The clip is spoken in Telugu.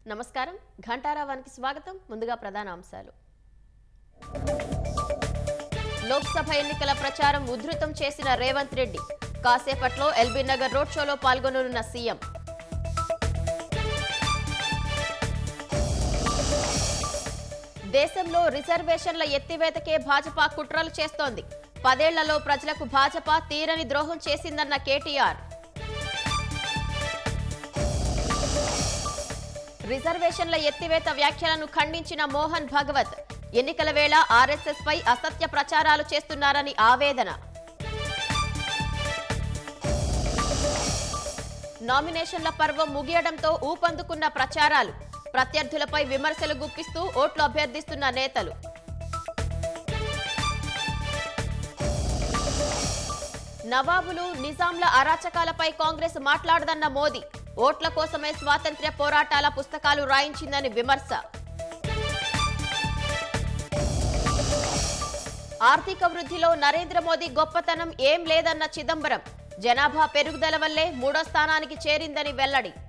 నమస్కారం ఘంటారావానికి స్వాగతం ముందుగా ప్రధాన అంశాలు లోక్సభ ఎన్నికల ప్రచారం ఉధృతం చేసిన రేవంత్ రెడ్డి కాసేపట్లో ఎల్బీ నగర్ రోడ్ షోలో పాల్గొననున్న సీఎం దేశంలో రిజర్వేషన్ల ఎత్తివేతకే భాజపా కుట్రలు చేస్తోంది పదేళ్లలో ప్రజలకు భాజపా తీరని ద్రోహం చేసిందన్న కేటీఆర్ రిజర్వేషన్ల ఎత్తివేత వ్యాఖ్యలను ఖండించిన మోహన్ భగవత్ ఎన్నికల వేళ ఆర్ఎస్ఎస్ పై అసత్య ప్రచారాలు చేస్తున్నారని ఆవేదన నామినేషన్ల పర్వం ముగియడంతో ఊపందుకున్న ప్రచారాలు ప్రత్యర్థులపై విమర్శలు గుప్పిస్తూ ఓట్లు అభ్యర్థిస్తున్న నేతలు నవాబులు నిజాంల అరాచకాలపై కాంగ్రెస్ మాట్లాడదన్న మోదీ ఓట్ల కోసమే స్వాతంత్ర్య పోరాటాల పుస్తకాలు రాయించిందని విమర్శ ఆర్థిక వృద్ధిలో నరేంద్ర మోదీ గొప్పతనం ఏం లేదన్న చిదంబరం జనాభా పెరుగుదల వల్లే మూడో స్థానానికి చేరిందని వెల్లడి